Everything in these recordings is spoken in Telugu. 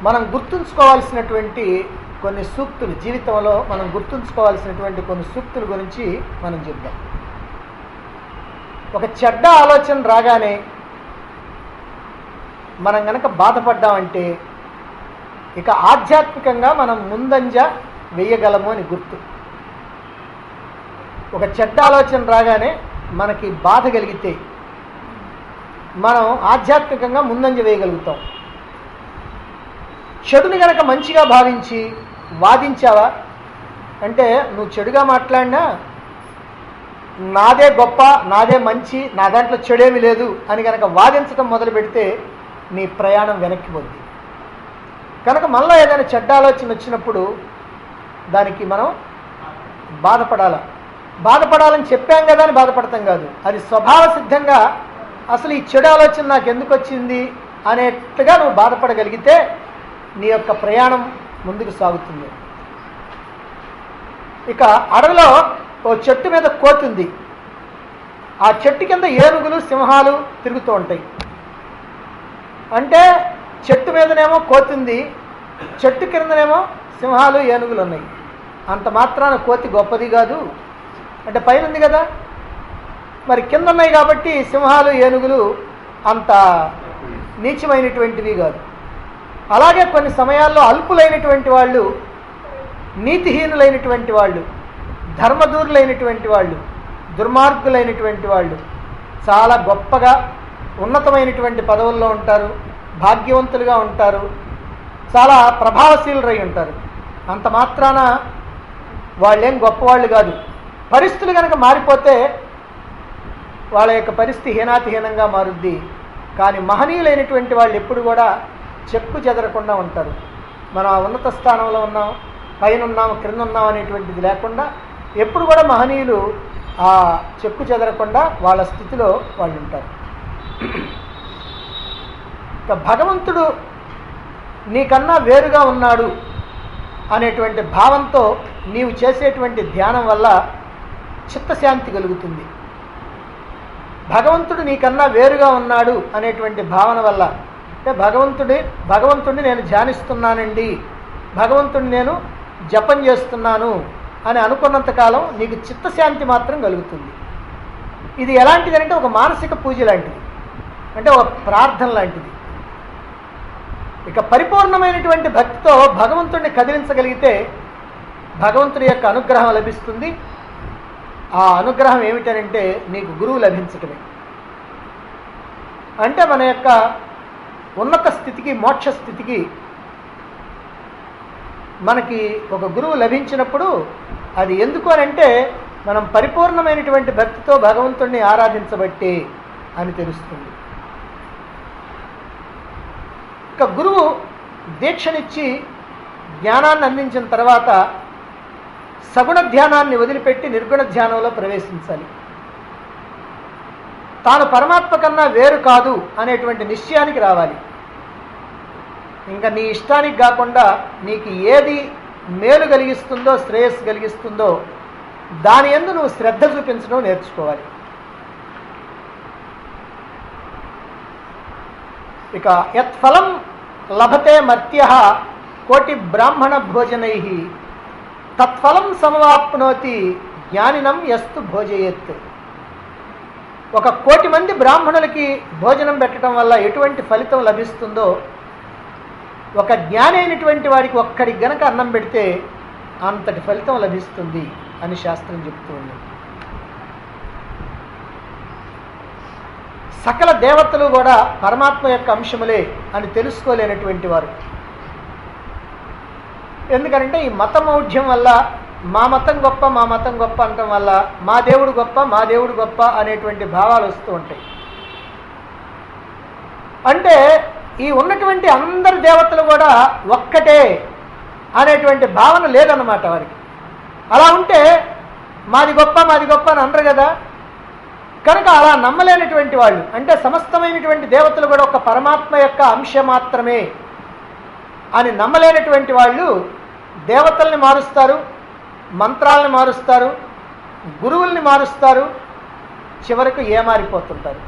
మనం గుర్తుంచుకోవాల్సినటువంటి కొన్ని సూక్తులు జీవితంలో మనం గుర్తుంచుకోవాల్సినటువంటి కొన్ని సూక్తుల గురించి మనం చెప్దాం ఒక చెడ్డ ఆలోచన రాగానే మనం గనక బాధపడ్డామంటే ఇక ఆధ్యాత్మికంగా మనం ముందంజ వేయగలము అని గుర్తు ఒక చెడ్డ ఆలోచన రాగానే మనకి బాధ కలిగితే మనం ఆధ్యాత్మికంగా ముందంజ వేయగలుగుతాం చెడుని గనక మంచిగా భావించి వాదించావా అంటే నువ్వు చెడుగా మాట్లాడినా నాదే గొప్ప నాదే మంచి నా దాంట్లో చెడేమి లేదు అని కనుక వాదించడం మొదలు పెడితే నీ ప్రయాణం వెనక్కి పోద్ది కనుక మనలో ఏదైనా చెడ్డ ఆలోచన వచ్చినప్పుడు దానికి మనం బాధపడాల బాధపడాలని చెప్పాం కదా అని బాధపడతాం కాదు అది స్వభావ సిద్ధంగా అసలు ఈ చెడు ఆలోచన నాకు ఎందుకు వచ్చింది అనేట్టుగా నువ్వు బాధపడగలిగితే నీ యొక్క ప్రయాణం ముందుకు సాగుతుంది ఇక అడవిలో ఓ చెట్టు మీద కోతుంది ఆ చెట్టు కింద ఏనుగులు సింహాలు తిరుగుతూ ఉంటాయి అంటే చెట్టు మీదనేమో కోతుంది చెట్టు కిందనేమో సింహాలు ఏనుగులు ఉన్నాయి అంత మాత్రాన కోతి గొప్పది కాదు అంటే పైన ఉంది కదా మరి కింద ఉన్నాయి కాబట్టి సింహాలు ఏనుగులు అంత నీచమైనటువంటివి కాదు అలాగే కొన్ని సమయాల్లో అల్పులైనటువంటి వాళ్ళు నీతిహీనులైనటువంటి వాళ్ళు ధర్మదూరులైనటువంటి వాళ్ళు దుర్మార్గులైనటువంటి వాళ్ళు చాలా గొప్పగా ఉన్నతమైనటువంటి పదవుల్లో ఉంటారు భాగ్యవంతులుగా ఉంటారు చాలా ప్రభావశీలురై ఉంటారు అంత మాత్రాన వాళ్ళేం గొప్పవాళ్ళు కాదు పరిస్థితులు కనుక మారిపోతే వాళ్ళ యొక్క పరిస్థితి హీనాతిహీనంగా మారుద్ది కానీ మహనీయులైనటువంటి వాళ్ళు ఎప్పుడు కూడా చెక్కు చెదరకుండా ఉంటారు మనం ఆ ఉన్నత స్థానంలో ఉన్నాం పైన ఉన్నాం క్రింద ఉన్నాం అనేటువంటిది లేకుండా ఎప్పుడు కూడా మహనీయులు ఆ చెక్కు చెదరకుండా వాళ్ళ స్థితిలో వాళ్ళు ఉంటారు ఇక భగవంతుడు నీకన్నా వేరుగా ఉన్నాడు అనేటువంటి భావంతో నీవు చేసేటువంటి ధ్యానం వల్ల చిత్తశాంతి కలుగుతుంది భగవంతుడు నీకన్నా వేరుగా ఉన్నాడు అనేటువంటి భావన వల్ల అంటే భగవంతుడి భగవంతుడిని నేను ధ్యానిస్తున్నానండి భగవంతుడిని నేను జపం చేస్తున్నాను అని అనుకున్నంత కాలం నీకు చిత్తశాంతి మాత్రం కలుగుతుంది ఇది ఎలాంటిది అంటే ఒక మానసిక పూజ లాంటిది అంటే ఒక ప్రార్థన లాంటిది ఇక పరిపూర్ణమైనటువంటి భక్తితో భగవంతుడిని కదిలించగలిగితే భగవంతుడి యొక్క అనుగ్రహం లభిస్తుంది ఆ అనుగ్రహం ఏమిటనంటే నీకు గురువు లభించటమే అంటే మన యొక్క ఉన్నత స్థితికి మోక్ష స్థితికి మనకి ఒక గురువు లభించినప్పుడు అది ఎందుకు అని అంటే మనం పరిపూర్ణమైనటువంటి భక్తితో భగవంతుణ్ణి ఆరాధించబట్టి అని తెలుస్తుంది ఇక గురువు దీక్షనిచ్చి జ్ఞానాన్ని అందించిన తర్వాత సగుణ ధ్యానాన్ని వదిలిపెట్టి నిర్గుణ ధ్యానంలో ప్రవేశించాలి తాను పరమాత్మ కన్నా వేరు కాదు అనేటువంటి నిశ్చయానికి రావాలి ఇంకా నీ ఇష్టానికి కాకుండా నీకు ఏది మేలు కలిగిస్తుందో శ్రేయస్సు కలిగిస్తుందో దాని ఎందు నువ్వు శ్రద్ధ చూపించడం నేర్చుకోవాలి ఇక యత్ఫలం లభతే మర్త్య కోటి బ్రాహ్మణ భోజనై తత్ఫలం సమవాప్నోతి జ్ఞానినం ఎస్తు భోజయేత్ ఒక కోటి మంది బ్రాహ్మణులకి భోజనం పెట్టడం వల్ల ఎటువంటి ఫలితం లభిస్తుందో ఒక జ్ఞాని అయినటువంటి వాడికి ఒక్కడికి గనక అన్నం పెడితే అంతటి ఫలితం లభిస్తుంది అని శాస్త్రం చెప్తూ ఉంది సకల దేవతలు కూడా పరమాత్మ యొక్క అంశములే అని తెలుసుకోలేనటువంటి వారు ఎందుకంటే ఈ మతమౌఢ్యం వల్ల మా మతం గొప్ప మా మతం గొప్ప అనటం వల్ల మా దేవుడు గొప్ప మా దేవుడు గొప్ప అనేటువంటి భావాలు వస్తూ ఉంటాయి అంటే ఈ ఉన్నటువంటి అందరి దేవతలు కూడా ఒక్కటే అనేటువంటి భావన లేదన్నమాట వారికి అలా ఉంటే మాది గొప్ప మాది గొప్ప అని అనరు కదా కనుక అలా నమ్మలేనటువంటి వాళ్ళు అంటే సమస్తమైనటువంటి దేవతలు కూడా ఒక పరమాత్మ యొక్క అంశ మాత్రమే అని నమ్మలేనటువంటి వాళ్ళు దేవతల్ని మారుస్తారు మంత్రాలను మారుస్తారు గురువుల్ని మారుస్తారు చివరకు ఏమారిపోతుంటారు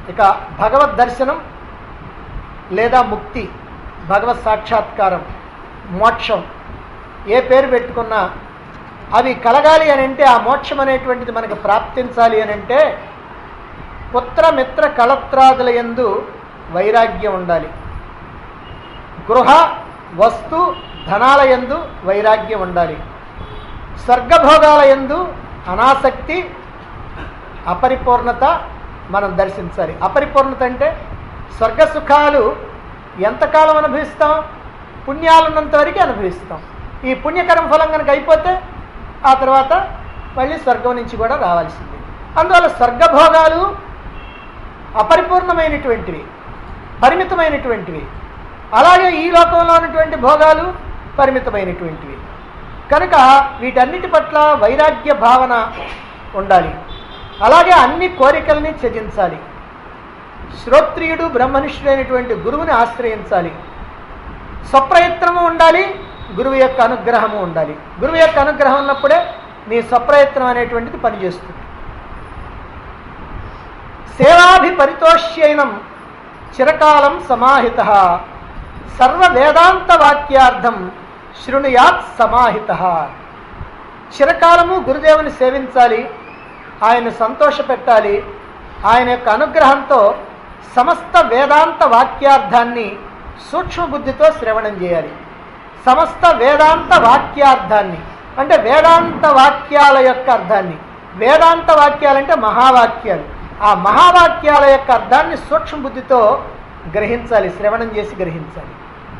ఇక భగవద్ దర్శనం లేదా ముక్తి భగవత్ సాక్షాత్కారం మోక్షం ఏ పేరు పెట్టుకున్నా అవి కలగాలి అని అంటే ఆ మోక్షం అనేటువంటిది మనకు ప్రాప్తించాలి అని అంటే పుత్ర మిత్ర కళత్రాదుల యందు వైరాగ్యం ఉండాలి గృహ వస్తు ధనాల యందు వైరాగ్యం ఉండాలి స్వర్గభోగాల యందు అనాసక్తి అపరిపూర్ణత మనం దర్శించాలి అపరిపూర్ణత అంటే స్వర్గ సుఖాలు ఎంతకాలం అనుభవిస్తాం పుణ్యాలున్నంత వరకు అనుభవిస్తాం ఈ పుణ్యకరం ఫలం కనుక అయిపోతే ఆ తర్వాత మళ్ళీ స్వర్గం నుంచి కూడా రావాల్సింది అందువల్ల స్వర్గభోగాలు అపరిపూర్ణమైనటువంటివి పరిమితమైనటువంటివి అలాగే ఈ లోకంలో ఉన్నటువంటి భోగాలు పరిమితమైనటువంటివి కనుక వీటన్నిటి పట్ల వైరాగ్య భావన ఉండాలి అలాగే అన్ని కోరికల్ని త్యజించాలి శ్రోత్రియుడు బ్రహ్మనిష్ఠుడైనటువంటి గురువుని ఆశ్రయించాలి స్వప్రయత్నము ఉండాలి గురువు యొక్క అనుగ్రహము ఉండాలి గురువు యొక్క అనుగ్రహం ఉన్నప్పుడే నీ స్వప్రయత్నం అనేటువంటిది పనిచేస్తుంది సేవాభిపరితోష్యైనం చిరకాలం సమాహిత సర్వ వేదాంత వాక్యార్థం శృణుయాత్ సమాహిత చిరకాలము గురుదేవుని సేవించాలి ఆయన సంతోషపెట్టాలి ఆయన యొక్క అనుగ్రహంతో సమస్త వేదాంత వాక్యార్థాన్ని సూక్ష్మ బుద్ధితో శ్రవణం చేయాలి సమస్త వేదాంత వాక్యార్థాన్ని అంటే వేదాంత వాక్యాల యొక్క అర్థాన్ని వేదాంత వాక్యాలంటే మహావాక్యాలు ఆ మహావాక్యాల యొక్క అర్థాన్ని సూక్ష్మ బుద్ధితో గ్రహించాలి శ్రవణం చేసి గ్రహించాలి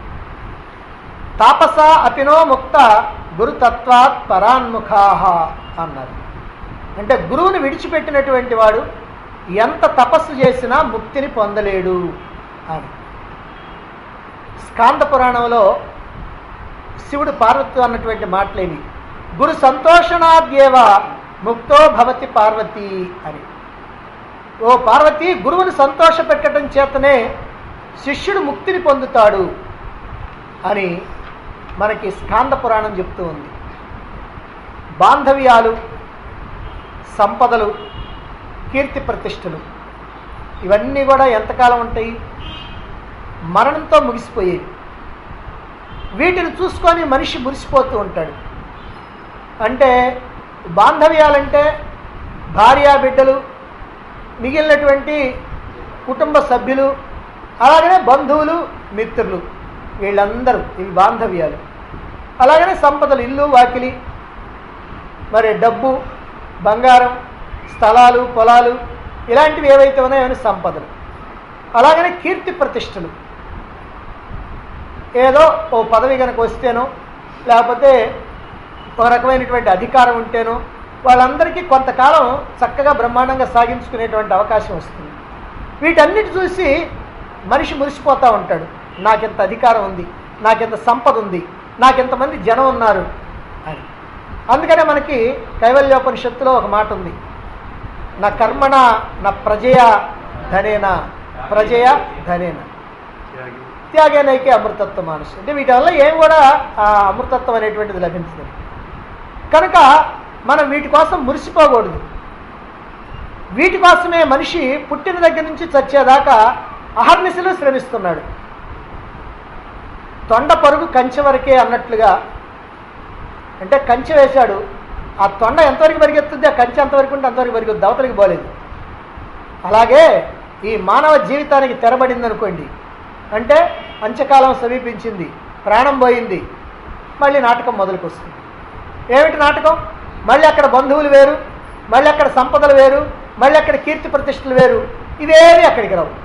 తాపస అపినో ముక్త గురుతత్వాత్ పరాన్ముఖా అన్నారు అంటే గురువుని విడిచిపెట్టినటువంటి వాడు ఎంత తపస్సు చేసినా ముక్తిని పొందలేడు అని స్కాంద పురాణంలో శివుడు పార్వతి అన్నటువంటి మాటలేవి గురు సంతోషణాద్యేవ ముక్తో భవతి పార్వతి అని ఓ పార్వతి గురువుని సంతోష పెట్టడం చేతనే శిష్యుడు ముక్తిని పొందుతాడు అని మనకి స్కాంద పురాణం చెప్తూ ఉంది బాంధవ్యాలు సంపదలు కీర్తి ప్రతిష్టలు ఇవన్నీ కూడా ఎంతకాలం ఉంటాయి మరణంతో ముగిసిపోయేవి వీటిని చూసుకొని మనిషి మురిసిపోతూ ఉంటాడు అంటే బాంధవ్యాలంటే భార్యా బిడ్డలు మిగిలినటువంటి కుటుంబ సభ్యులు అలాగనే బంధువులు మిత్రులు వీళ్ళందరూ ఇవి బాంధవ్యాలు అలాగనే సంపదలు ఇల్లు వాకిలి మరి డబ్బు బంగారం స్థలాలు పొలాలు ఇలాంటివి ఏవైతే ఉన్నాయో అవన్నీ సంపదలు అలాగనే కీర్తి ప్రతిష్టలు ఏదో ఓ పదవి కనుక వస్తేనో లేకపోతే ఒక రకమైనటువంటి అధికారం ఉంటేనో వాళ్ళందరికీ కొంతకాలం చక్కగా బ్రహ్మాండంగా సాగించుకునేటువంటి అవకాశం వస్తుంది వీటన్నిటి చూసి మనిషి మురిసిపోతూ ఉంటాడు నాకెంత అధికారం ఉంది నాకెంత సంపద ఉంది నాకెంతమంది జనం ఉన్నారు అని అందుకనే మనకి కైవల్యోపనిషత్తులో ఒక మాట ఉంది నా కర్మణ నా ప్రజయ ధనేన ప్రజయ ధనేన త్యాగేనైకే అమృతత్వ మానసు అంటే వీటి వల్ల ఏం కూడా ఆ అమృతత్వం అనేటువంటిది లభించదు కనుక మనం వీటి కోసం మురిసిపోకూడదు వీటి కోసమే మనిషి పుట్టిన దగ్గర నుంచి చచ్చేదాకా అహర్నిశలు శ్రమిస్తున్నాడు తొండ పరుగు కంచె వరకే అన్నట్లుగా అంటే కంచె వేశాడు ఆ తొండ ఎంతవరకు పరిగెత్తుంది ఆ కంచె ఎంతవరకు ఉంటే అంతవరకు పరిగెత్తుంది అవతలికి పోలేదు అలాగే ఈ మానవ జీవితానికి తెరబడింది అనుకోండి అంటే అంచకాలం సమీపించింది ప్రాణం పోయింది మళ్ళీ నాటకం మొదలుకు వస్తుంది ఏమిటి నాటకం మళ్ళీ అక్కడ బంధువులు వేరు మళ్ళీ అక్కడ సంపదలు వేరు మళ్ళీ అక్కడ కీర్తి ప్రతిష్టలు వేరు ఇవేవి అక్కడికి రావు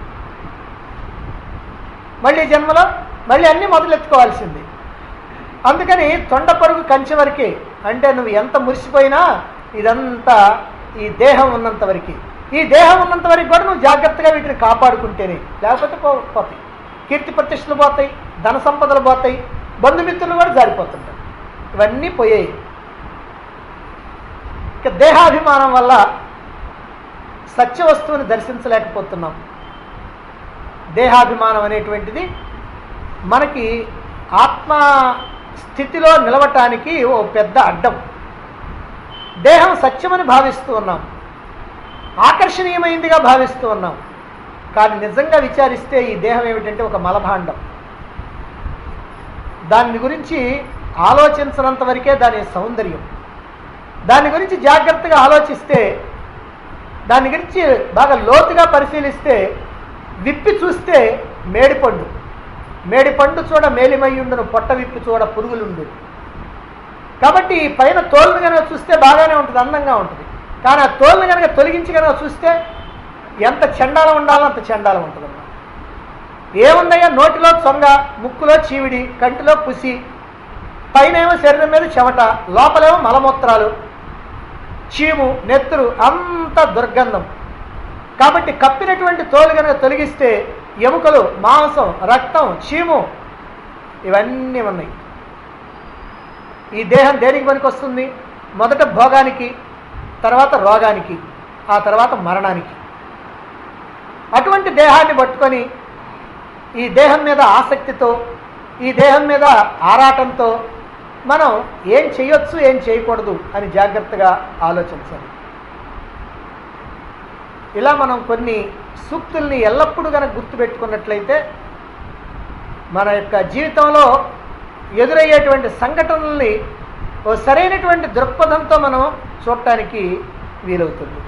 మళ్ళీ జన్మలో మళ్ళీ అన్నీ మొదలెత్తుకోవాల్సింది అందుకని తొండ పరుగు కంచె వరకే అంటే నువ్వు ఎంత మురిసిపోయినా ఇదంతా ఈ దేహం ఉన్నంత వరకు ఈ దేహం ఉన్నంత వరకు కూడా నువ్వు జాగ్రత్తగా వీటిని కాపాడుకుంటేనే లేకపోతే పో పోతాయి కీర్తి ప్రతిష్టలు పోతాయి ధన సంపదలు పోతాయి బంధుమిత్రులు కూడా జారిపోతుంటారు ఇవన్నీ పోయాయి ఇక దేహాభిమానం వల్ల సత్య వస్తువుని దర్శించలేకపోతున్నాం దేహాభిమానం అనేటువంటిది మనకి ఆత్మ స్థితిలో నిలవటానికి ఓ పెద్ద అడ్డం దేహం సత్యమని భావిస్తూ ఉన్నాం ఆకర్షణీయమైందిగా భావిస్తూ ఉన్నాం కానీ నిజంగా విచారిస్తే ఈ దేహం ఏమిటంటే ఒక మలభాండం దాని గురించి ఆలోచించినంత వరకే దాని సౌందర్యం దాని గురించి జాగ్రత్తగా ఆలోచిస్తే దాని గురించి బాగా లోతుగా పరిశీలిస్తే విప్పి చూస్తే మేడిపండు మేడిపండు చూడ మేలిమయ్యుండును పొట్ట విప్పి చూడ పురుగులుండు కాబట్టి ఈ పైన తోలును కనుక చూస్తే బాగానే ఉంటుంది అందంగా ఉంటుంది కానీ ఆ తోలును కనుక తొలగించి కనుక చూస్తే ఎంత చండాలం ఉండాలో అంత చండాలం ఉంటుంది అన్నమాట ఏముందయ్యా నోటిలో చొంగ ముక్కులో చీవిడి కంటిలో పుసి పైన ఏమో శరీరం మీద చెమట లోపలేమో మలమూత్రాలు చీము నెత్తురు అంత దుర్గంధం కాబట్టి కప్పినటువంటి తోలు కనుక తొలగిస్తే ఎముకలు మాంసం రక్తం చీము ఇవన్నీ ఉన్నాయి ఈ దేహం దేనికి పనికొస్తుంది మొదట భోగానికి తర్వాత రోగానికి ఆ తర్వాత మరణానికి అటువంటి దేహాన్ని పట్టుకొని ఈ దేహం మీద ఆసక్తితో ఈ దేహం మీద ఆరాటంతో మనం ఏం చేయొచ్చు ఏం చేయకూడదు అని జాగ్రత్తగా ఆలోచించాలి ఇలా మనం కొన్ని సూక్తుల్ని ఎల్లప్పుడూ కనుక గుర్తుపెట్టుకున్నట్లయితే మన యొక్క జీవితంలో ఎదురయ్యేటువంటి సంఘటనల్ని ఓ సరైనటువంటి దృక్పథంతో మనం చూడటానికి వీలవుతుంది